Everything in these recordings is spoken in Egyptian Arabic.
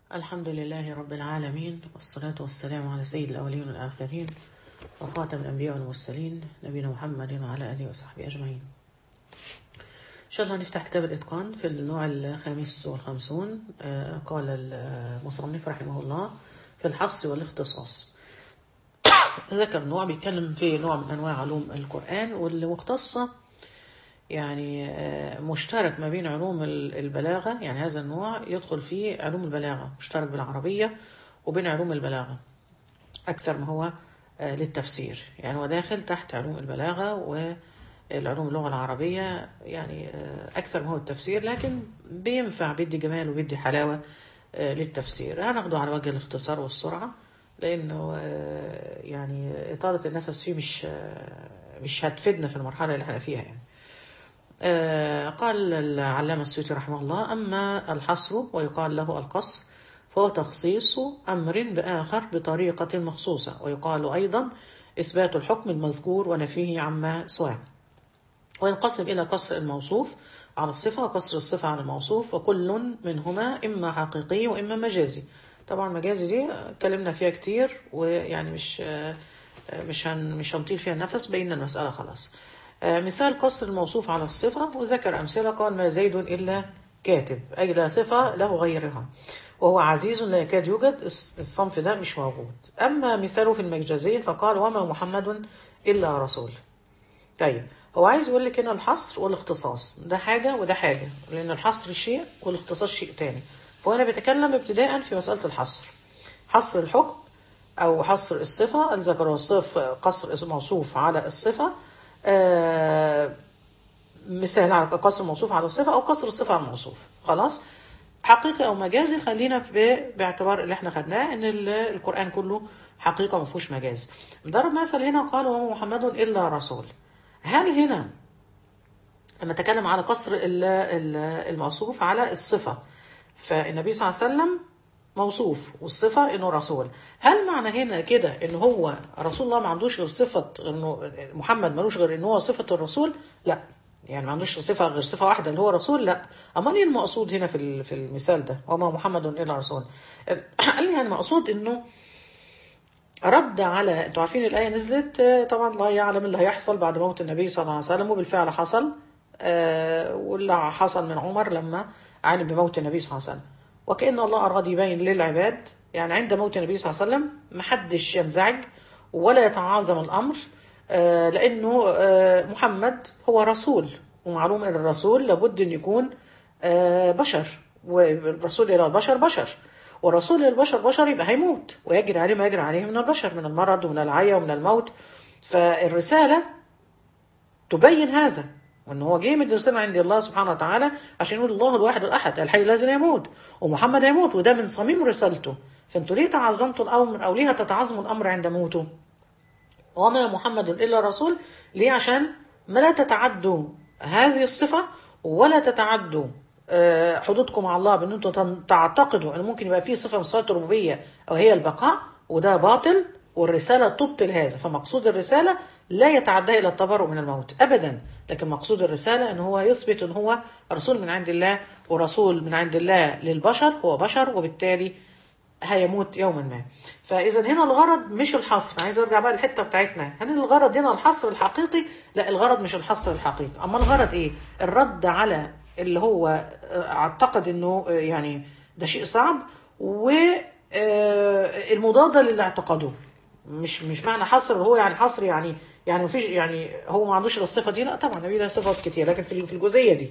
الحمد لله رب العالمين والصلاة والسلام على سيد الأولين والآخرين وخاتم الأنبياء والمرسلين نبينا محمد وعلى آله وصحبه أجمعين إن شاء الله نفتح كتاب الإتقان في النوع الخامس والخمسون آه، قال المصنف رحمه الله في الحصر والاختصاص ذكر نوع بيتكلم في نوع من أنواع علوم القرآن واللي مختصة يعني آه، مشترك ما بين علوم ال- البلاغة يعني هذا النوع يدخل فيه علوم البلاغة مشترك بالعربية وبين علوم البلاغة أكثر ما هو آه، للتفسير يعني هو داخل تحت علوم البلاغة والعلوم اللغة العربية يعني آه، أكثر ما هو التفسير لكن بينفع بيدي جمال وبيدي حلاوة آه، للتفسير هناخده على وجه الاختصار والسرعة لأنه آه، يعني إطالة النفس فيه مش آه، مش هتفيدنا في المرحلة اللي احنا فيها يعني آه، قال العلامة السيوطي رحمه الله أما الحصر ويقال له القصر فهو تخصيص أمر بآخر بطريقة مخصوصة ويقال أيضا إثبات الحكم المذكور ونفيه عما سواه وينقسم إلى قصر الموصوف على الصفة وقصر الصفة على الموصوف وكل منهما إما حقيقي وإما مجازي طبعا مجازي دي اتكلمنا فيها كتير ويعني مش مش هن مش هنطيل فيها النفس بينا المسألة خلاص آه، مثال قصر الموصوف على الصفة وذكر أمثلة قال ما زيد إلا كاتب أي لا صفة له غيرها وهو عزيز لا يكاد يوجد الص- الصنف ده مش موجود أما مثاله في المجازين فقال وما محمد إلا رسول طيب هو عايز يقول لك هنا الحصر والاختصاص ده حاجة وده حاجة لأن الحصر شيء والاختصاص شيء تاني فهنا بيتكلم ابتداء في مسألة الحصر حصر الحكم أو حصر الصفة الذكر والصف قصر موصوف على الصفة آه مثال على قصر الموصوف على الصفة أو قصر الصفة على الموصوف خلاص حقيقي أو مجازي خلينا في باعتبار اللي احنا خدناه إن ال- القرآن كله حقيقة ما فيهوش مجاز ضرب مثل هنا قال وما محمد إلا رسول هل هنا لما تكلم على قصر ال- ال- الموصوف على الصفة فالنبي صلى الله عليه وسلم موصوف والصفة انه رسول هل معنى هنا كده ان هو رسول الله ما عندوش غير صفة انه محمد ملوش غير ان هو صفة الرسول لا يعني ما عندوش صفة غير صفة واحدة اللي هو رسول لا امال ايه المقصود هنا في ال- في المثال ده وما محمد الا رسول قال لي يعني المقصود انه رد على انتوا عارفين الآية نزلت آه، طبعا الله يعلم اللي هيحصل بعد موت النبي صلى الله عليه وسلم وبالفعل حصل آه، واللي حصل من عمر لما علم بموت النبي صلى الله عليه وسلم وكأن الله أراد يبين للعباد يعني عند موت النبي صلى الله عليه وسلم محدش ينزعج ولا يتعاظم الأمر آه، لأنه آه، محمد هو رسول ومعلوم أن الرسول لابد أن يكون آه، بشر والرسول إلى البشر بشر والرسول للبشر بشر يبقى هيموت ويجري عليه ما يجري عليه من البشر من المرض ومن العيا ومن الموت فالرسالة تبين هذا وان هو جه من رسالة عند الله سبحانه وتعالى عشان يقول الله الواحد الاحد الحي الذي لا يموت ومحمد هيموت وده من صميم رسالته فانتوا ليه تعظمتوا الامر او ليه تتعظموا الامر عند موته وما محمد الا رسول ليه عشان ما لا تتعدوا هذه الصفه ولا تتعدوا آه، حدودكم مع الله بان انتم تن- تعتقدوا ان ممكن يبقى في صفه من صفات الربوبيه او هي البقاء وده باطل والرساله تبطل هذا فمقصود الرساله لا يتعدى الى التبرؤ من الموت ابدا لكن مقصود الرساله ان هو يثبت ان هو رسول من عند الله ورسول من عند الله للبشر هو بشر وبالتالي هيموت يوما ما فاذا هنا الغرض مش الحصر عايز ارجع بقى للحته بتاعتنا هل الغرض هنا الحصر الحقيقي لا الغرض مش الحصر الحقيقي اما الغرض ايه الرد على اللي هو آه، اعتقد انه آه، يعني ده شيء صعب والمضاده للي اعتقدوه مش مش معنى حصر هو يعني حصر يعني يعني مفيش يعني هو ما عندوش الا الصفه دي لا طبعا النبي له صفات كتير لكن في في الجزئيه دي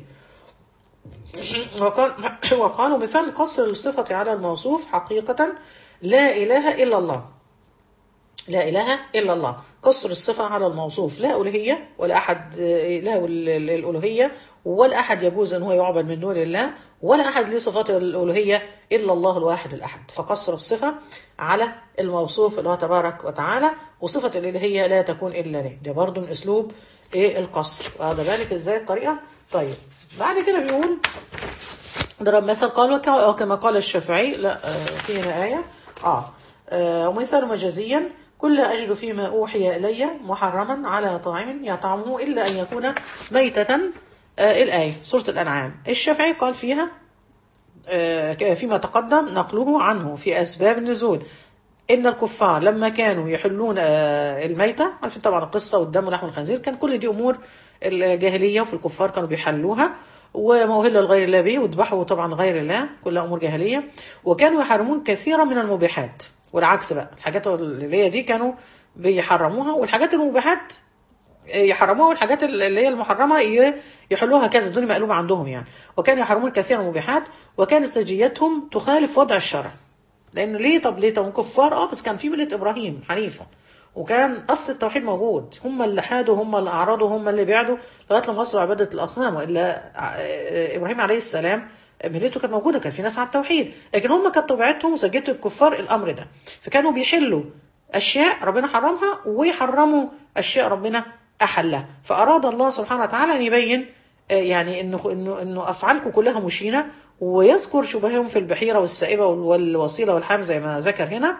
وقال وقالوا مثال قصر الصفة على الموصوف حقيقة لا إله إلا الله لا إله إلا الله قصر الصفة على الموصوف لا ألوهية ولا أحد آه، له ال- ال- الألوهية ولا أحد يجوز أن هو يعبد من دون الله ولا أحد له صفات الألوهية إلا الله الواحد الأحد فقصر الصفة على الموصوف اللي هو تبارك وتعالى وصفة الإلهية لا تكون إلا له ده برضو من أسلوب إيه القصر واخد بالك إزاي الطريقة طيب بعد كده بيقول ضرب مثل قال وك- وكما قال الشافعي لا آه، في هنا آية آه, آه ومثال مجازيا كل أجد فيما أوحي إلي محرما على طاعم يطعمه إلا أن يكون ميتة آه الآية سورة الأنعام الشافعي قال فيها آه، فيما تقدم نقله عنه في أسباب النزول إن الكفار لما كانوا يحلون آه، الميتة عارفين طبعا القصة والدم ولحم الخنزير كان كل دي أمور الجاهلية وفي الكفار كانوا بيحلوها وما أهل لغير الله به وذبحوا طبعا غير الله كلها أمور جاهلية وكانوا يحرمون كثيرا من المبيحات والعكس بقى الحاجات اللي هي دي كانوا بيحرموها والحاجات المباحات يحرموها والحاجات اللي هي المحرمة ي- يحلوها كذا دول مقلوبة عندهم يعني وكانوا يحرمون كثيرا من المبيحات وكانت سجيتهم تخالف وضع الشرع لأن ليه طب ليه طب هم كفار اه بس كان في ملة إبراهيم حنيفة وكان أصل التوحيد موجود هم اللي حادوا هم اللي أعرضوا هم اللي بعدوا لغاية لما وصلوا عبادة الأصنام وإلا ع- إبراهيم عليه السلام ملته كانت موجودة كان في ناس على التوحيد لكن هم كانت طبيعتهم وسجلت الكفار الأمر ده فكانوا بيحلوا أشياء ربنا حرمها ويحرموا أشياء ربنا أحلها فأراد الله سبحانه وتعالى أن يبين آه، يعني إنه إنه إنه أفعالكم كلها مشينة ويذكر شبههم في البحيرة والسائبة والوصيلة والحام زي ما ذكر هنا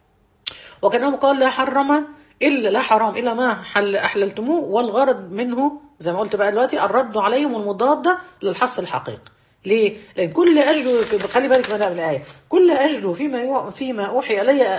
وكانه قال لا حرم الا لا حرام الا ما حل احللتموه والغرض منه زي ما قلت بقى دلوقتي الرد عليهم المضاده للحص الحقيقي ليه؟ لان كل اجد خلي بالك من الايه كل اجد فيما يو... فيما اوحي الي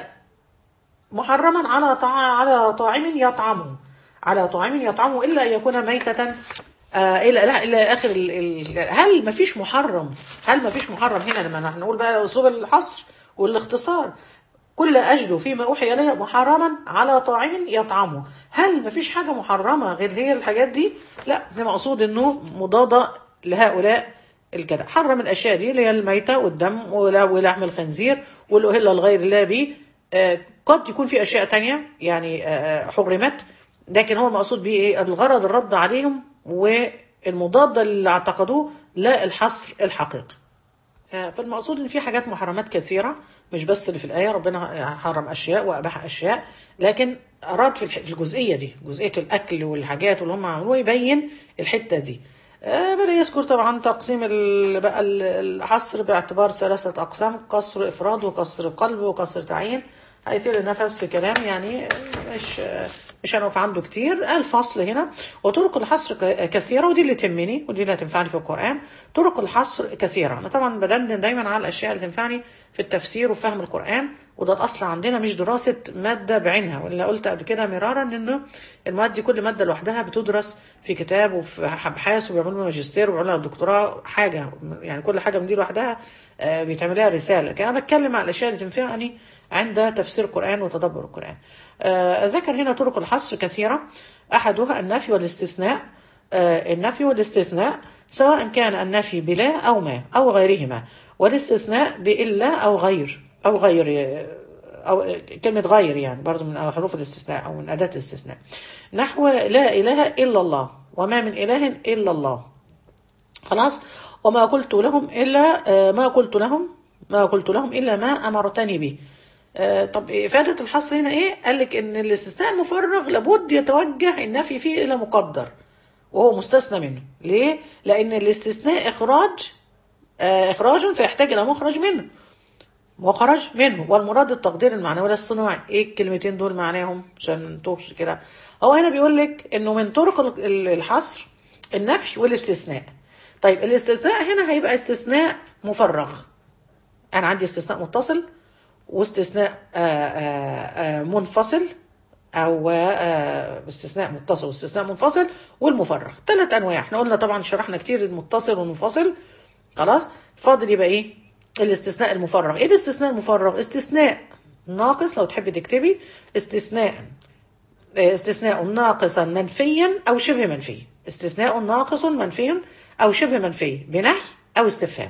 محرما على طع... على طاعم يطعمه على طاعم يطعمه الا ان يكون ميتة آه الى لا الى اخر ال... ال... هل ما فيش محرم هل ما فيش محرم هنا لما نحن نقول بقى اسلوب الحصر والاختصار كل أجد فيما أوحي إليه محرما على طاعم يطعمه هل ما فيش حاجة محرمة غير هي الحاجات دي لا ده مقصود أنه مضادة لهؤلاء الكلام حرم الأشياء دي اللي هي الميتة والدم ولا- ولحم الخنزير والأهل لغير الله به آه، قد يكون في أشياء تانية يعني آه، حرمت لكن هو المقصود به إيه الغرض الرد عليهم والمضادة اللي اعتقدوه لا الحصر الحقيقي فالمقصود ان في حاجات محرمات كثيره مش بس اللي في الايه ربنا حرم اشياء واباح اشياء لكن اراد في الح- في الجزئيه دي جزئيه الاكل والحاجات اللي هم عملوها يبين الحته دي آه، بدا يذكر طبعا تقسيم ال- بقى ال- الحصر باعتبار ثلاثه اقسام قصر افراد وقصر قلب وقصر تعيين هيطير النفس في كلام يعني مش مش هنقف عنده كتير قال فصل هنا وطرق الحصر ك- كثيرة ودي اللي تهمني ودي اللي هتنفعني في القرآن طرق الحصر كثيرة أنا طبعا بدندن دايما على الأشياء اللي تنفعني في التفسير وفهم القرآن وده الأصل عندنا مش دراسة مادة بعينها ولا قلت قبل كده مرارا إنه المواد دي كل مادة لوحدها بتدرس في كتاب وفي أبحاث وبيعملوا ماجستير وبيعملوا دكتوراه حاجة يعني كل حاجة من دي لوحدها آه، بيتعمل لها رسالة لكن أنا بتكلم على الأشياء اللي تنفعني عند تفسير القرآن وتدبر القرآن آه، ذكر هنا طرق الحصر كثيرة أحدها النفي والاستثناء آه، النفي والاستثناء سواء كان النفي بلا أو ما أو غيرهما والاستثناء بإلا أو غير أو غير آه، أو كلمة غير يعني برضو من حروف الاستثناء أو من أداة الاستثناء نحو لا إله إلا الله وما من إله إلا الله خلاص وما قلت لهم إلا آه، ما قلت لهم ما قلت لهم إلا ما أمرتني به آه، طب إفادة الحصر هنا إيه؟ قال لك إن الاستثناء المفرغ لابد يتوجه النفي فيه إلى مقدر وهو مستثنى منه ليه؟ لأن الاستثناء إخراج آه، إخراج فيحتاج إلى مخرج منه مخرج منه والمراد التقدير المعنوي الصناعي ايه الكلمتين دول معناهم عشان توش كده هو هنا بيقول لك انه من طرق ال- ال- الحصر النفي والاستثناء طيب الاستثناء هنا هيبقى استثناء مفرغ انا عندي استثناء متصل واستثناء آه، آه، آه، منفصل او آه، استثناء متصل واستثناء منفصل والمفرغ ثلاث انواع احنا قلنا طبعا شرحنا كتير المتصل والمنفصل خلاص فاضل يبقى ايه الاستثناء المفرغ ايه الاستثناء المفرغ استثناء ناقص لو تحبي تكتبي استثناء آه، استثناء ناقصا منفيا او شبه منفي استثناء ناقص منفي او شبه منفي بنهي او استفهام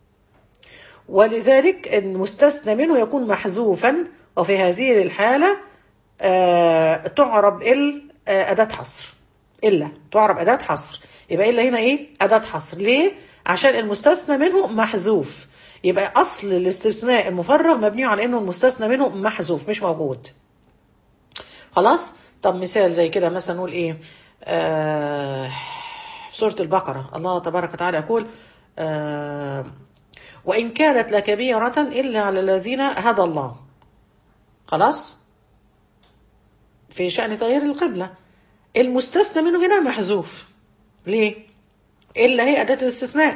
ولذلك المستثنى منه يكون محذوفا وفي هذه الحالة آه، تعرب ال آه، أداة حصر إلا تعرب أداة حصر يبقى إلا هنا إيه أداة حصر ليه عشان المستثنى منه محذوف يبقى أصل الاستثناء المفرغ مبني على إنه المستثنى منه محذوف مش موجود خلاص طب مثال زي كده مثلا نقول إيه آه في سورة البقرة الله تبارك وتعالى يقول آه وإن كانت لكبيرة إلا على الذين هدى الله خلاص في شأن تغيير القبلة المستثنى منه هنا محذوف ليه إلا هي أداة الاستثناء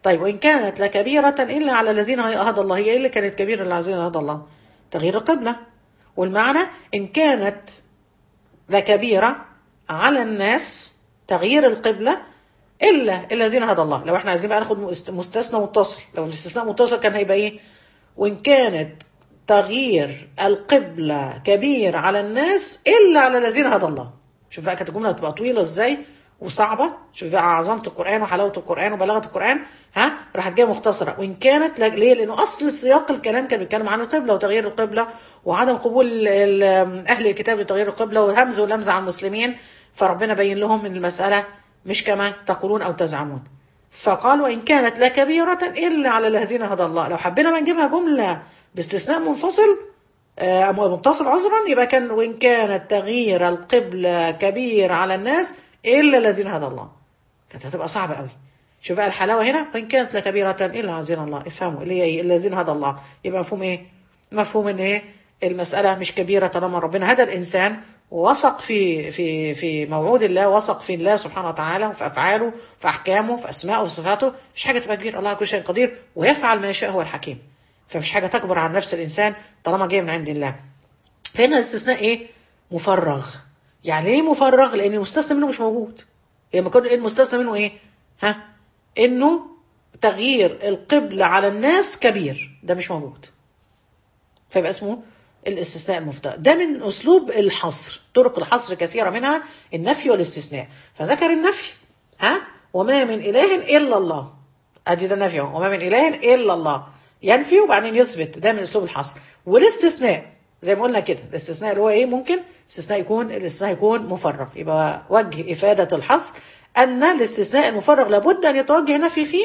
طيب وان كانت لكبيره الا على الذين هدى الله هي ايه اللي كانت كبيره على الذين هدى الله تغيير القبله والمعنى ان كانت لكبيره على الناس تغيير القبله الا الذين هدى الله لو احنا عايزين بقى ناخد مست- مستثنى متصل لو الاستثناء متصل كان هيبقى ايه وان كانت تغيير القبلة كبير على الناس إلا على الذين هدى الله شوف بقى كانت الجملة هتبقى طويلة إزاي وصعبة شوف بقى عظمة القرآن وحلاوة القرآن وبلاغة القرآن ها راحت جايه مختصرة وإن كانت لا- ليه لأنه أصل سياق الكلام كان بيتكلم عن القبلة وتغيير القبلة وعدم قبول ال- ال- أهل الكتاب لتغيير القبلة والهمز واللمز على المسلمين فربنا بين لهم ان المسألة مش كما تقولون أو تزعمون فقال وإن كانت لكبيرة إلا على الذين هدى الله لو حبينا ما نجيبها جملة باستثناء منفصل آه، متصل عذرا يبقى كان وإن كانت تغيير القبلة كبير على الناس إلا الذين هدى الله كانت هتبقى صعبة قوي شوف بقى الحلاوة هنا وإن كانت لكبيرة إلا الذين الله افهموا اللي هي إيه؟ الذين هدى الله يبقى مفهوم إيه مفهوم إن إيه المسألة مش كبيرة طالما ربنا هدى الإنسان ووثق في في في موعود الله وثق في الله سبحانه وتعالى وفي أفعاله في أحكامه في أسمائه وفي صفاته مش حاجة تبقى كبيرة الله على كل شيء قدير ويفعل ما يشاء هو الحكيم فمش حاجة تكبر عن نفس الإنسان طالما جاية من عند الله فهنا الاستثناء إيه مفرغ يعني ليه مفرغ لأن المستثنى منه مش موجود لما كان المستثنى منه إيه ها إنه تغيير القبلة على الناس كبير ده مش موجود فيبقى اسمه الاستثناء المفترض ده من اسلوب الحصر طرق الحصر كثيره منها النفي والاستثناء فذكر النفي ها وما من اله الا الله ادي ده النفي اهو وما من اله الا الله ينفي وبعدين يثبت ده من اسلوب الحصر والاستثناء زي ما قلنا كده الاستثناء اللي هو ايه ممكن الاستثناء يكون الاستثناء يكون مفرغ يبقى وجه افاده الحصر ان الاستثناء المفرغ لابد ان يتوجه نفي فيه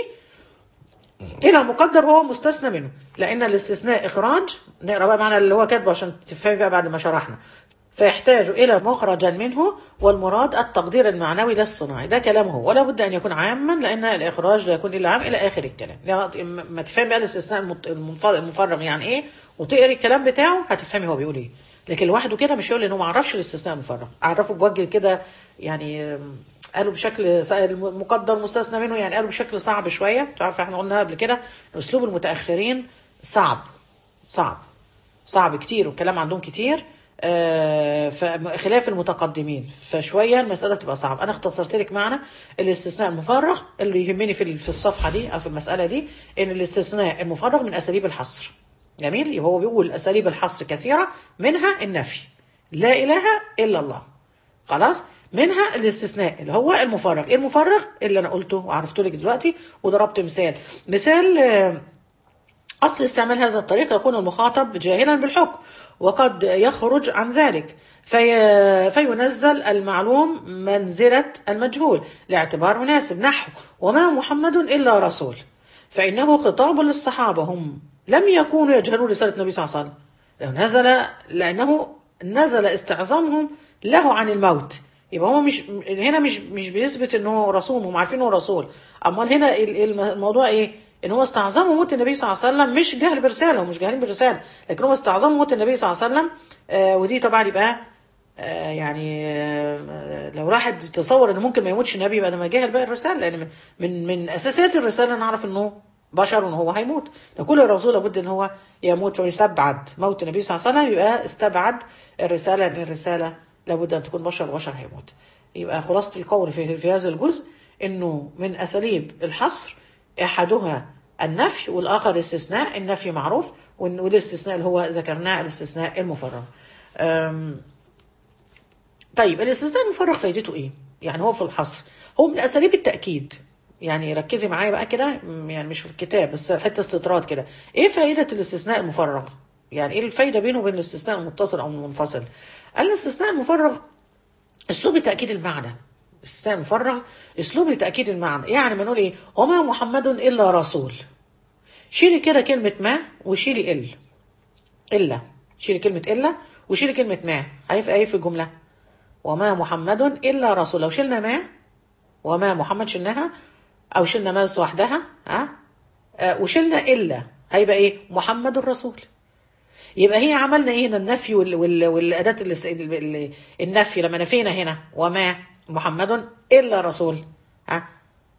الى المقدر وهو مستثنى منه لان الاستثناء اخراج نقرا بقى معنى اللي هو كاتبه عشان تفهمي بقى بعد ما شرحنا فيحتاج الى مخرجا منه والمراد التقدير المعنوي للصناعي ده كلامه هو ولا بد ان يكون عاما لان الاخراج لا يكون الا عام الى اخر الكلام يعني ما تفهمي بقى الاستثناء المت- المنف- المفرغ يعني ايه وتقري الكلام بتاعه هتفهمي هو بيقول ايه لكن لوحده كده مش يقول انه ما اعرفش الاستثناء المفرغ اعرفه بوجه كده يعني آم، قالوا بشكل س- المقدر مستثنى منه يعني قالوا بشكل صعب شويه تعرف احنا قلنا قبل كده اسلوب المتاخرين صعب صعب صعب كتير والكلام عندهم كتير آه، فخلاف المتقدمين فشويه المساله بتبقى صعبه انا اختصرت لك معنى الاستثناء المفرغ اللي يهمني في ال- في الصفحه دي او في المساله دي ان الاستثناء المفرغ من اساليب الحصر جميل يبقى هو بيقول اساليب الحصر كثيره منها النفي لا اله الا الله خلاص منها الاستثناء اللي هو المفرغ ايه المفرغ اللي انا قلته وعرفته لك دلوقتي وضربت مثال مثال آه، أصل استعمال هذا الطريق يكون المخاطب جاهلا بالحكم وقد يخرج عن ذلك في فينزل المعلوم منزلة المجهول لاعتبار مناسب نحو وما محمد إلا رسول فإنه خطاب للصحابة هم لم يكونوا يجهلون رسالة النبي صلى الله عليه وسلم لأنه نزل لأنه نزل استعظامهم له عن الموت يبقى هو مش هنا مش مش بيثبت ان هو رسول هم عارفين انه رسول امال هنا ال- الم- الموضوع ايه ان هو استعظموا موت النبي صلى الله عليه وسلم مش جهل برساله هم مش جاهلين بالرساله لكن هو استعظموا موت النبي صلى الله عليه وسلم آه ودي طبعا يبقى آه يعني آه لو راحت تصور ان ممكن ما يموتش النبي يبقى ده ما جاهل بقى الرساله لان من من, من اساسيات الرساله نعرف انه بشر وان هو هيموت لكل رسول لابد ان هو يموت ويستبعد موت النبي صلى الله عليه وسلم يبقى استبعد الرساله لان الرساله لابد ان تكون بشر وبشر هيموت يبقى خلاصه القول في, في هذا الجزء انه من اساليب الحصر احدها النفي والاخر الاستثناء النفي معروف وال- والاستثناء اللي هو ذكرناه الاستثناء المفرغ أم، طيب الاستثناء المفرغ فايدته ايه يعني هو في الحصر هو من اساليب التاكيد يعني ركزي معايا بقى كده م- يعني مش في الكتاب بس حته استطراد كده ايه فائده الاستثناء المفرغ يعني ايه الفايده بينه وبين الاستثناء المتصل او المنفصل قال الاستثناء المفرغ اسلوب تاكيد المعنى الاستثناء المفرغ اسلوب لتاكيد المعنى يعني ما نقول ايه وما محمد الا رسول شيلي كده كلمه ما وشيلي ال الا شيلي كلمه الا وشيلي كلمه ما هيبقى ايه في الجمله وما محمد الا رسول لو شلنا ما وما محمد شلناها او شلنا ما بس وحدها ها آه وشلنا الا هيبقى ايه محمد الرسول يبقى هي عملنا ايه هنا النفي وال وال والاداه اللي اللي- النفي لما نفينا هنا وما محمد الا رسول ها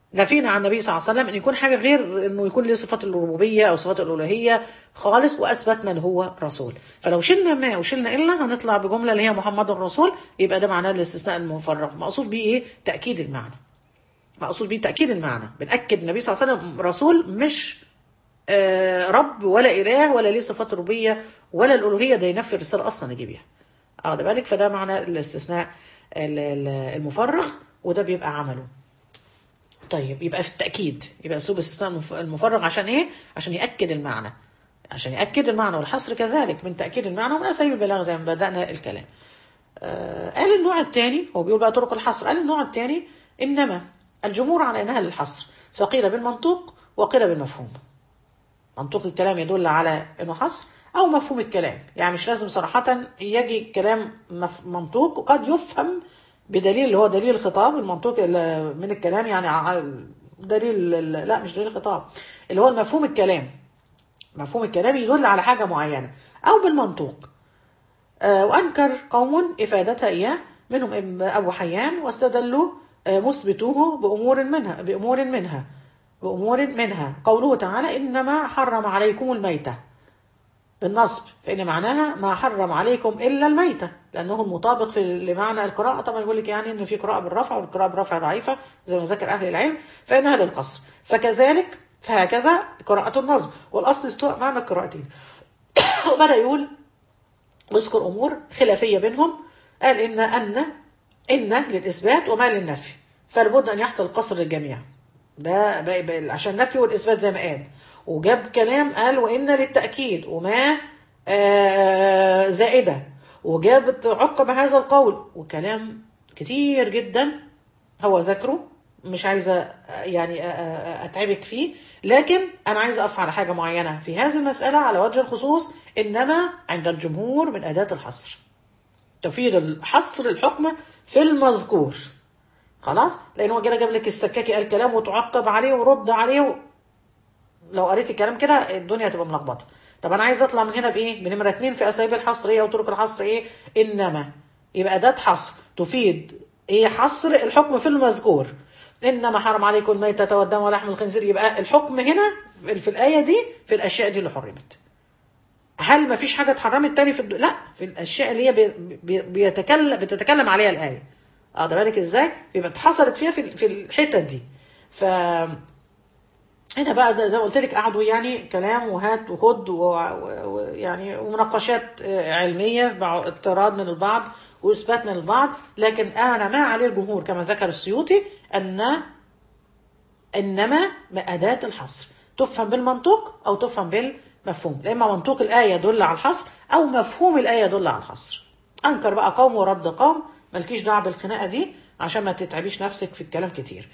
نفينا عن النبي صلى الله عليه وسلم ان يكون حاجه غير انه يكون له صفات الربوبيه او صفات الالوهيه خالص واثبتنا ان هو رسول فلو شلنا ما وشلنا الا هنطلع بجمله اللي هي محمد رسول يبقى ده معناه الاستثناء المفرغ مقصود بيه ايه تاكيد المعنى مقصود بيه تاكيد المعنى بناكد النبي صلى الله عليه وسلم رسول مش آه رب ولا اله ولا ليه صفات ربوبيه ولا الالوهيه ده ينفي الرساله اصلا يجي بيها اه ده بالك فده معنى الاستثناء المفرغ وده بيبقى عمله طيب يبقى في التأكيد يبقى أسلوب الاستثناء المفرغ عشان إيه؟ عشان يأكد المعنى عشان يأكد المعنى والحصر كذلك من تأكيد المعنى ومن أساليب البلاغ زي ما بدأنا الكلام آه قال النوع الثاني هو بيقول بقى طرق الحصر قال النوع الثاني إنما الجمهور على أنها للحصر فقيل بالمنطوق وقيل بالمفهوم منطوق الكلام يدل على أنه حصر أو مفهوم الكلام يعني مش لازم صراحة يجي كلام منطوق وقد يفهم بدليل اللي هو دليل الخطاب المنطوق من الكلام يعني دليل لا مش دليل الخطاب اللي هو المفهوم الكلام مفهوم الكلام يدل على حاجة معينة أو بالمنطوق آه وأنكر قوم إفادتها إياه منهم أبو حيان واستدلوا آه مثبتوه بأمور منها بأمور منها بأمور منها قوله تعالى إنما حرم عليكم الميتة بالنصب فإن معناها ما حرم عليكم إلا الميتة لأنه المطابق في لمعنى القراءة طبعا يقول لك يعني إن في قراءة بالرفع والقراءة بالرفع ضعيفة زي ما ذكر أهل العلم فإنها للقصر فكذلك فهكذا قراءة النصب والأصل استواء معنى القراءتين وبدأ يقول واذكر أمور خلافية بينهم قال إن أن إن للإثبات وما للنفي فلابد أن يحصل قصر للجميع ده عشان النفي والإثبات زي ما قال وجاب كلام قال وإن للتأكيد وما آه زائدة وجاب عقب هذا القول وكلام كتير جدا هو ذكره مش عايزة يعني أتعبك فيه لكن أنا عايزة أقف على حاجة معينة في هذه المسألة على وجه الخصوص إنما عند الجمهور من أداة الحصر تفيد الحصر الحكم في المذكور خلاص لأن هو كده جاب لك السكاكي قال كلام وتعقب عليه ورد عليه لو قريت الكلام كده الدنيا هتبقى ملخبطه طب انا عايز اطلع من هنا بايه بنمره اتنين في اساليب الحصر ايه او طرق الحصر ايه انما يبقى اداه حصر تفيد ايه حصر الحكم في المذكور انما حرم عليكم الميتة والدم ولحم الخنزير يبقى الحكم هنا في الايه دي في الاشياء دي اللي حرمت هل ما فيش حاجه اتحرمت تاني في الد... لا في الاشياء اللي هي بي... بي... بيتكلم بتتكلم عليها الايه اه ده بالك ازاي يبقى اتحصرت فيها في في الحتت دي ف هنا بقى زي ما قلت لك قعدوا يعني كلام وهات وخد ويعني ومناقشات علميه مع اضطراد من البعض واثبات من البعض لكن انا ما عليه الجمهور كما ذكر السيوطي ان انما اداه الحصر تفهم بالمنطوق او تفهم بالمفهوم لا اما منطوق الايه يدل على الحصر او مفهوم الايه يدل على الحصر انكر بقى قوم ورد قوم مالكيش دعوه بالخناقه دي عشان ما تتعبيش نفسك في الكلام كتير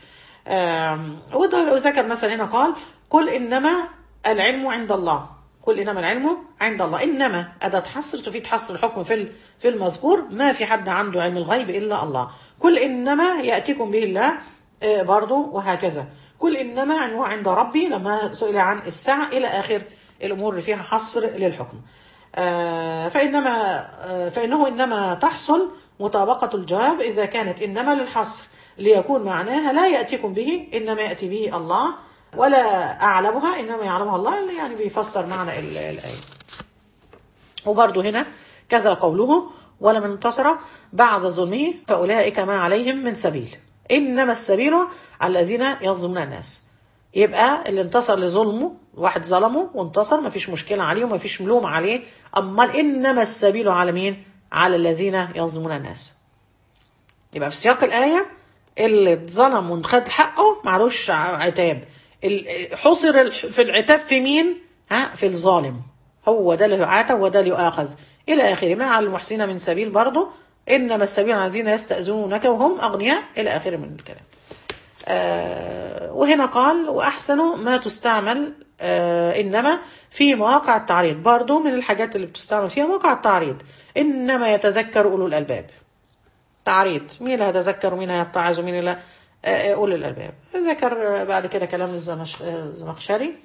وذكر مثلا هنا قال قل إنما العلم عند الله قل إنما العلم عند الله إنما أداة حصر تفيد حصر الحكم في في المذكور ما في حد عنده علم الغيب إلا الله قل إنما يأتيكم به الله برضو وهكذا قل إنما علمه عند ربي لما سئل عن الساعة إلى آخر الأمور اللي فيها حصر للحكم فإنما فإنه إنما تحصل مطابقة الجواب إذا كانت إنما للحصر ليكون معناها لا يأتيكم به إنما يأتي به الله ولا أعلمها إنما يعلمها الله اللي يعني بيفسر معنى الآية وبرضه هنا كذا قوله ولمن انتصر بعد ظلمه فأولئك ما عليهم من سبيل إنما السبيل على الذين يظلمون الناس يبقى اللي انتصر لظلمه واحد ظلمه وانتصر ما فيش مشكلة عليه وما فيش ملوم عليه أما إنما السبيل على مين على الذين يظلمون الناس يبقى في سياق الآية اللي اتظلم وخد حقه معلوش عتاب حصر في العتاب في مين ها في الظالم هو ده اللي يعاتب وده اللي يؤاخذ الى اخره ما على المحسنين من سبيل برضه انما السبيل الذين يستاذنونك وهم اغنياء الى اخره من الكلام آه وهنا قال واحسن ما تستعمل آه انما في مواقع التعريض برضه من الحاجات اللي بتستعمل فيها مواقع التعريض انما يتذكر اولو الالباب تعريض مين اللي هتذكر ومين هيتعظ ومين اللي أولي الألباب ذكر بعد كده كلام الزمخشري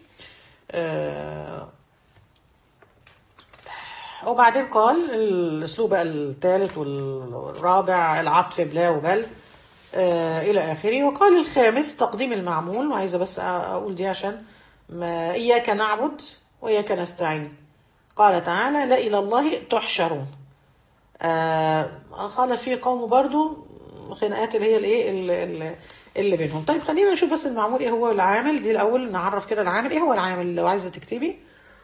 وبعدين قال الأسلوب الثالث والرابع العطف بلا وبل آه إلى آخره وقال الخامس تقديم المعمول وعايزة بس أقول دي عشان ما إياك نعبد وإياك نستعين قال تعالى لا إلى الله تحشرون آه قال في قوم برضو خناقات اللي هي الايه اللي, اللي بينهم طيب خلينا نشوف بس المعمول ايه هو العامل دي الاول نعرف كده العامل ايه هو العامل لو عايزه تكتبي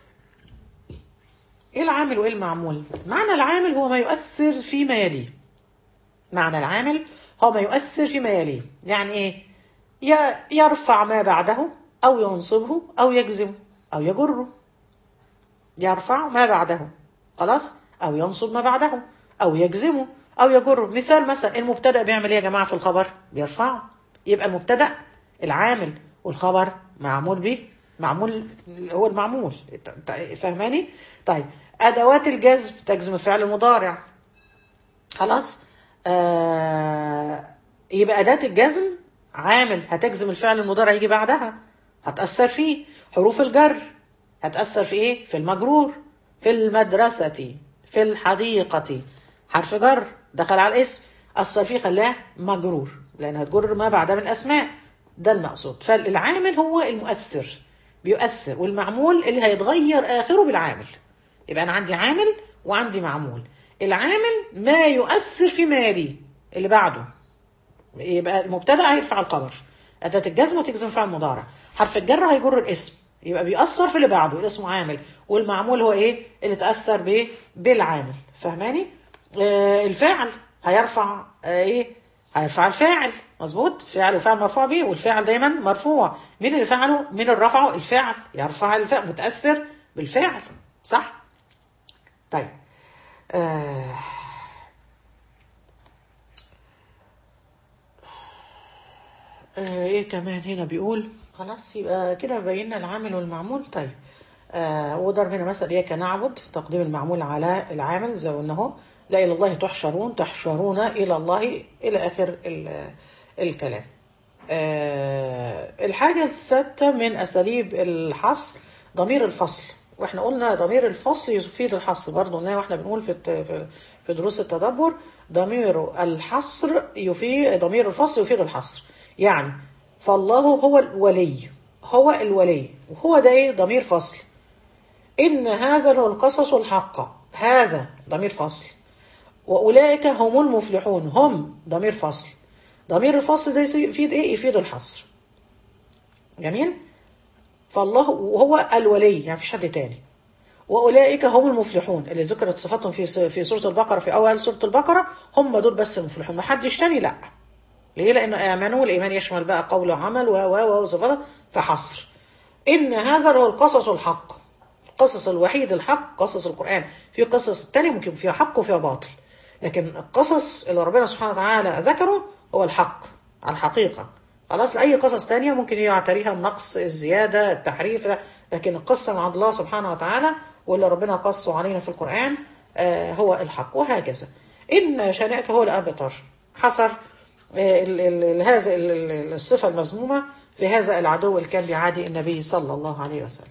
ايه العامل وايه المعمول معنى العامل هو ما يؤثر فيما يليه معنى العامل هو ما يؤثر فيما يليه يعني ايه يرفع ما بعده او ينصبه او يجزمه او يجره يرفع ما بعده خلاص او ينصب ما بعده او يجزمه او يجره مثال مثلا المبتدا بيعمل ايه يا جماعه في الخبر بيرفعه يبقى المبتدا العامل والخبر معمول به معمول هو المعمول فاهماني طيب ادوات الجزم تجزم الفعل المضارع خلاص آه يبقى اداه الجزم عامل هتجزم الفعل المضارع يجي بعدها هتاثر فيه حروف الجر هتاثر في ايه في المجرور في المدرسه في الحديقه حرف جر دخل على الاسم اثر فيه خلاه مجرور لان هتجر ما بعدها من اسماء ده المقصود فالعامل هو المؤثر بيؤثر والمعمول اللي هيتغير اخره بالعامل يبقى انا عندي عامل وعندي معمول العامل ما يؤثر فيما يليه اللي بعده يبقى المبتدا هيرفع الخبر اداه الجزم وتجزم فعل مضارع حرف الجر هيجر الاسم يبقى بيأثر في اللي بعده اللي اسمه عامل والمعمول هو ايه اللي تأثر بايه بالعامل فاهماني آه الفاعل هيرفع آه ايه هيرفع الفاعل مظبوط فعل وفعل مرفوع به والفاعل دايما مرفوع مين اللي فعله مين اللي رفعه الفاعل يرفع الفاعل متأثر بالفاعل صح طيب آه آه ايه كمان هنا بيقول خلاص يبقى كده بينا العامل والمعمول طيب آه وضرب هنا مثلا اياك نعبد تقديم المعمول على العامل زي ما قلنا اهو لا الى الله تحشرون تحشرون الى الله الى اخر الكلام آه الحاجة السادسة من أساليب الحصر ضمير الفصل واحنا قلنا ضمير الفصل يفيد الحصر برضه قلنا واحنا بنقول في في دروس التدبر ضمير الحصر يفيد ضمير الفصل يفيد الحصر يعني فالله هو الولي هو الولي وهو ده ايه ضمير فصل ان هذا هو القصص الحق هذا ضمير فصل واولئك هم المفلحون هم ضمير فصل ضمير الفصل ده يفيد ايه يفيد الحصر جميل فالله وهو الولي يعني مفيش حد تاني واولئك هم المفلحون اللي ذكرت صفاتهم في في سوره البقره في اول سوره البقره هم دول بس المفلحون ما حدش تاني لا ليه لانه امنوا والايمان يشمل بقى قول وعمل و و و فحصر ان هذا هو القصص الحق القصص الوحيد الحق قصص القران في قصص التانية ممكن فيها حق وفيها باطل لكن القصص اللي ربنا سبحانه وتعالى ذكره هو الحق على الحقيقه خلاص اي قصص تانية ممكن يعتريها النقص الزياده التحريف لكن القصه مع الله سبحانه وتعالى واللي ربنا قصه علينا في القران آه هو الحق وهكذا ان شانئك هو الابتر حصر هذا الصفة المذمومة في هذا العدو اللي كان بيعادي النبي صلى الله عليه وسلم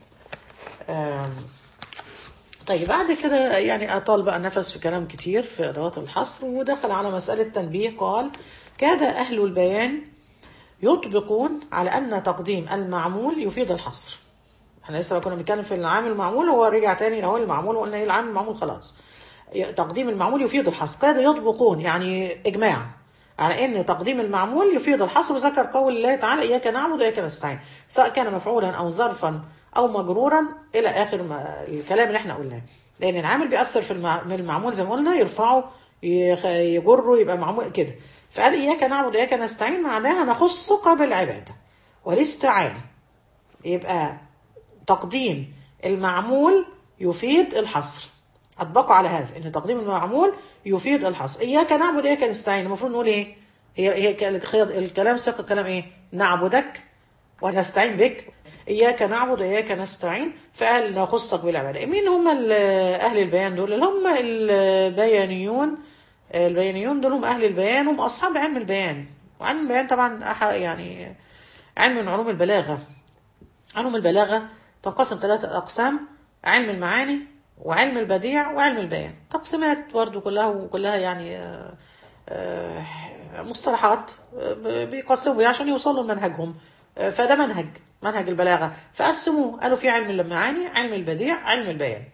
طيب بعد كده يعني أطال بقى نفس في كلام كتير في أدوات الحصر ودخل على مسألة تنبيه قال كاد أهل البيان يطبقون على أن تقديم المعمول يفيد الحصر احنا لسه كنا بنتكلم في العامل المعمول هو رجع تاني هو المعمول وقلنا ايه العامل المعمول خلاص تقديم المعمول يفيد الحصر كاد يطبقون يعني إجماع على ان تقديم المعمول يفيد الحصر وذكر قول الله تعالى اياك نعبد واياك نستعين سواء كان مفعولا او ظرفا او مجرورا الى اخر ما الكلام اللي احنا قلناه لان العامل بيأثر في المعمول زي ما قلنا يرفعه يجره يبقى معمول كده فقال اياك نعبد واياك نستعين معناها نخصك بالعباده والاستعانه يبقى تقديم المعمول يفيد الحصر اطبقوا على هذا ان تقديم المعمول يفيد الحصر اياك نعبد اياك نستعين المفروض نقول ايه هي هي الكلام سياق الكلام ايه نعبدك ونستعين بك اياك نعبد واياك نستعين فقال نخصك بالعباده مين هم اهل البيان دول اللي هم البيانيون البيانيون دول هم اهل البيان هم اصحاب علم البيان وعلم البيان طبعا يعني علم من علوم البلاغه علوم البلاغه تنقسم ثلاثه اقسام علم المعاني وعلم البديع وعلم البيان تقسيمات برضه كلها وكلها يعني مصطلحات ب- بيقسموا بيها عشان يوصلوا لمنهجهم آه، فده منهج منهج البلاغة فقسموه قالوا في علم المعاني علم البديع علم البيان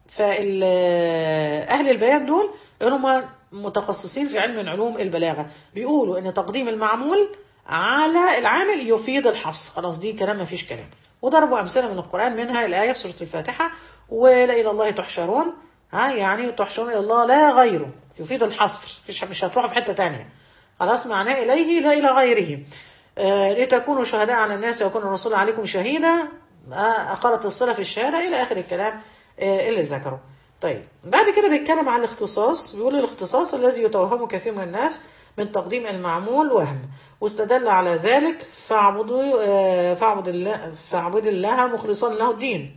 فأهل البيان دول هم متخصصين في علم من علوم البلاغة بيقولوا ان تقديم المعمول على العامل يفيد الحصر خلاص دي كلام ما فيش كلام وضربوا أمثلة من القرآن منها الآية في سورة الفاتحة ولا إلى الله تحشرون ها يعني تحشرون إلى الله لا غيره يفيد الحصر مش مش هتروحوا في حتة تانية خلاص معناه إليه لا إلى غيره آه لتكونوا شهداء على الناس ويكون الرسول عليكم شهيدا آه أقرت الصلة في الشهادة إلى آخر الكلام آه اللي ذكره طيب بعد كده بيتكلم عن الاختصاص بيقول الاختصاص الذي يتوهمه كثير من الناس من تقديم المعمول وهم واستدل على ذلك فاعبدوا آه، فاعبد الله فاعبد الله مخلصا له الدين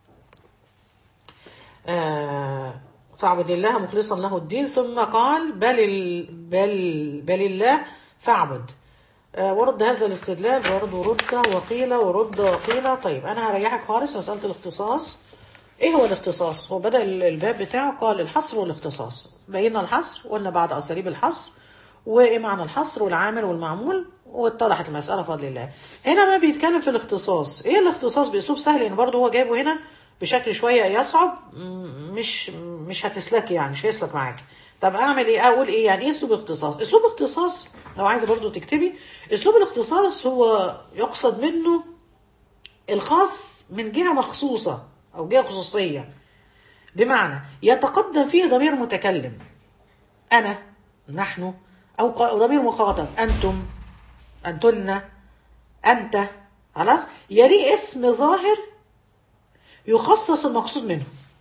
آه، فاعبد الله مخلصا له الدين ثم قال بل ال- بل بل الله فاعبد آه، ورد هذا الاستدلال برضه رد وقيل ورد وقيل طيب انا هريحك خالص مساله الاختصاص ايه هو الاختصاص هو بدا الباب بتاعه قال الحصر والاختصاص بينا الحصر وقلنا بعد اساليب الحصر وايه معنى الحصر والعامل والمعمول واتضحت المساله بفضل الله هنا ما بيتكلم في الاختصاص ايه الاختصاص باسلوب سهل لان برضه هو جايبه هنا بشكل شويه يصعب م- مش مش هتسلك يعني مش هيسلك معاك طب اعمل ايه اقول ايه يعني ايه اسلوب اختصاص اسلوب اختصاص لو عايزه برضه تكتبي اسلوب الاختصاص هو يقصد منه الخاص من جهه مخصوصه او جهه خصوصيه بمعنى يتقدم فيه ضمير متكلم انا نحن او ق- ضمير مخاطب انتم انتن انت خلاص يليه اسم ظاهر يخصص المقصود منه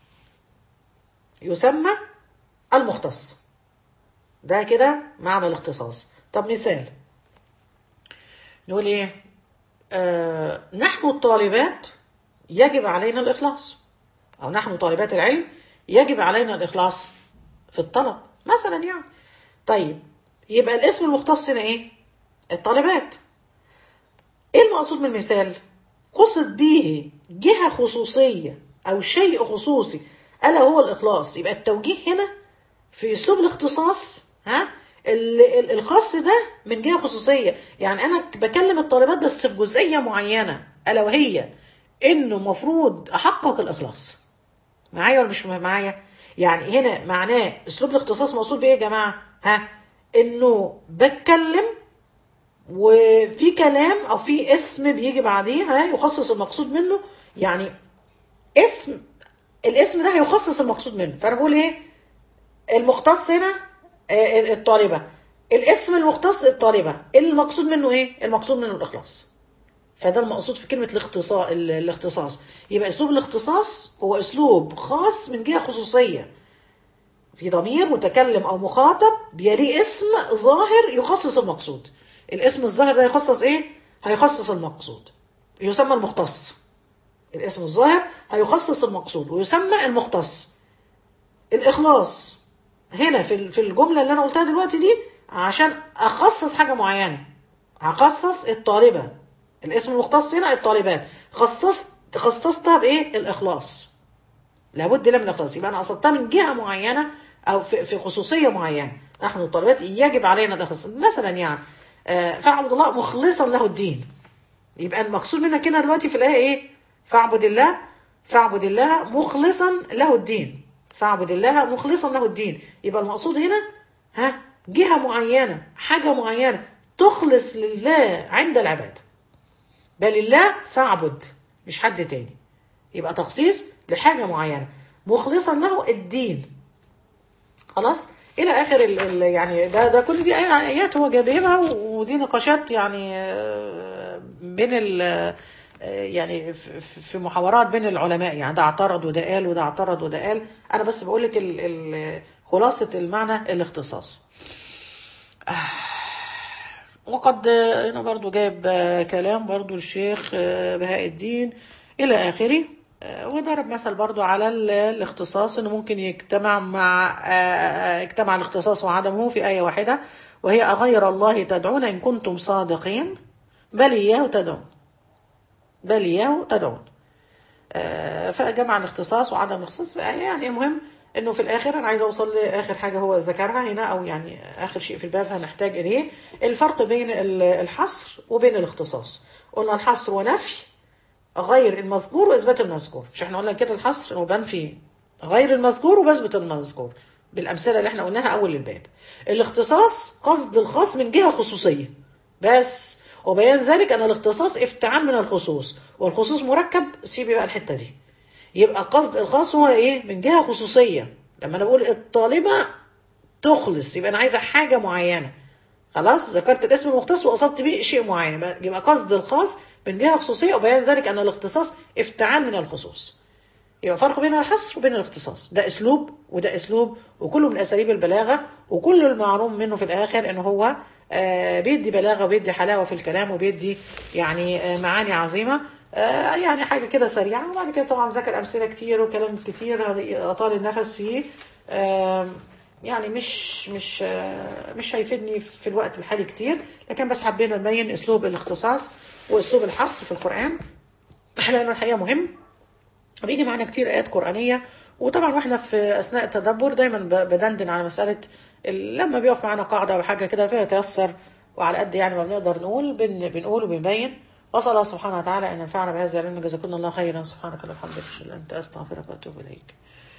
يسمى المختص ده كده معنى الاختصاص طب مثال نقول ايه آه نحن الطالبات يجب علينا الإخلاص أو نحن طالبات العلم يجب علينا الإخلاص في الطلب مثلا يعني طيب يبقى الاسم المختص هنا إيه؟ الطالبات إيه المقصود من المثال؟ قصد به جهة خصوصية أو شيء خصوصي ألا هو الإخلاص يبقى التوجيه هنا في أسلوب الاختصاص ها ال- ال- الخاص ده من جهة خصوصية يعني أنا بكلم الطالبات بس في جزئية معينة ألا وهي إنه مفروض أحقق الإخلاص معايا ولا مش معايا يعني هنا معناه أسلوب الاختصاص مقصود بإيه يا جماعة ها إنه بتكلم وفي كلام او في اسم بيجي بعديه ها يخصص المقصود منه يعني اسم الاسم ده هيخصص المقصود منه فانا بقول ايه المختص هنا آه، الطالبه الاسم المختص الطالبه المقصود منه ايه المقصود منه الاخلاص فده المقصود في كلمه الاختصاص الاختصاص يبقى اسلوب الاختصاص هو اسلوب خاص من جهه خصوصيه في ضمير متكلم او مخاطب بيليه اسم ظاهر يخصص المقصود الاسم الظاهر ده يخصص ايه هيخصص المقصود يسمى المختص الاسم الظاهر هيخصص المقصود ويسمى المختص الاخلاص هنا في ال- في الجمله اللي انا قلتها دلوقتي دي عشان اخصص حاجه معينه هخصص الطالبه الاسم المختص هنا الطالبات خصصت خصصتها بايه الاخلاص لابد لها من الاخلاص يبقى انا قصدتها من جهه معينه او في, في خصوصيه معينه نحن الطالبات يجب علينا الاخلاص مثلا يعني آه، فاعبد الله مخلصا له الدين يبقى المقصود منك هنا دلوقتي في الايه ايه فاعبد الله فاعبد الله مخلصا له الدين فاعبد الله مخلصا له الدين يبقى المقصود هنا ها جهه معينه حاجه معينه تخلص لله عند العباد بل الله فاعبد مش حد تاني يبقى تخصيص لحاجة معينة مخلصا له الدين خلاص إلى آخر ال ال يعني ده ده كل دي آي- آيات هو جايبها ودي نقاشات يعني آه، بين ال آه، يعني في- في في محاورات بين العلماء يعني ده اعترض وده قال وده اعترض وده قال أنا بس بقول لك ال- ال- خلاصة المعنى الاختصاص وقد آه، هنا برضو جايب آه، كلام برضو الشيخ آه، بهاء الدين إلى آخره آه، وضرب مثل برضو على ال- الاختصاص انه ممكن يجتمع مع آه، آه، اجتمع الاختصاص وعدمه في آية واحدة وهي أغير الله تدعون إن كنتم صادقين بل إياه تدعون بل إياه تدعون آه، فجمع الاختصاص وعدم الاختصاص يعني المهم انه في الاخر انا عايزه اوصل لاخر حاجه هو ذكرها هنا او يعني اخر شيء في الباب هنحتاج اليه الفرق بين ال- الحصر وبين الاختصاص قلنا الحصر ونفي غير المذكور واثبات المذكور مش احنا قلنا كده الحصر وبنفي غير المذكور وبثبت المذكور بالامثله اللي احنا قلناها اول الباب الاختصاص قصد الخاص من جهه خصوصيه بس وبيان ذلك ان الاختصاص افتعال من الخصوص والخصوص مركب سيبي بقى الحته دي يبقى قصد الخاص هو ايه من جهه خصوصيه لما انا بقول الطالبه تخلص يبقى انا عايزه حاجه معينه خلاص ذكرت الاسم المختص وقصدت به شيء معين يبقى يبقى قصد الخاص من جهه خصوصيه وبيان ذلك ان الاختصاص افتعال من الخصوص يبقى فرق بين الحصر وبين الاختصاص ده اسلوب وده اسلوب وكله من اساليب البلاغه وكل المعلوم منه في الاخر ان هو آه بيدي بلاغه وبيدي حلاوه في الكلام وبيدي يعني آه معاني عظيمه آه يعني حاجه كده سريعه وبعد كده طبعا ذكر امثله كتير وكلام كتير هذه اطال النفس فيه آه يعني مش مش آه مش هيفيدني في الوقت الحالي كتير لكن بس حبينا نبين اسلوب الاختصاص واسلوب الحصر في القران لانه الحقيقه مهم بيجي معانا كتير ايات قرانيه وطبعا واحنا في اثناء التدبر دايما ب- بدندن على مساله ال- لما بيقف معانا قاعده او حاجه كده فيها تيسر وعلى قد يعني ما بنقدر نقول بن بنقول وبنبين واسال الله سبحانه وتعالى ان ينفعنا بهذا العلم جزاكم الله خيرا سبحانك اللهم وبحمدك اشهد ان لا اله الا انت استغفرك واتوب اليك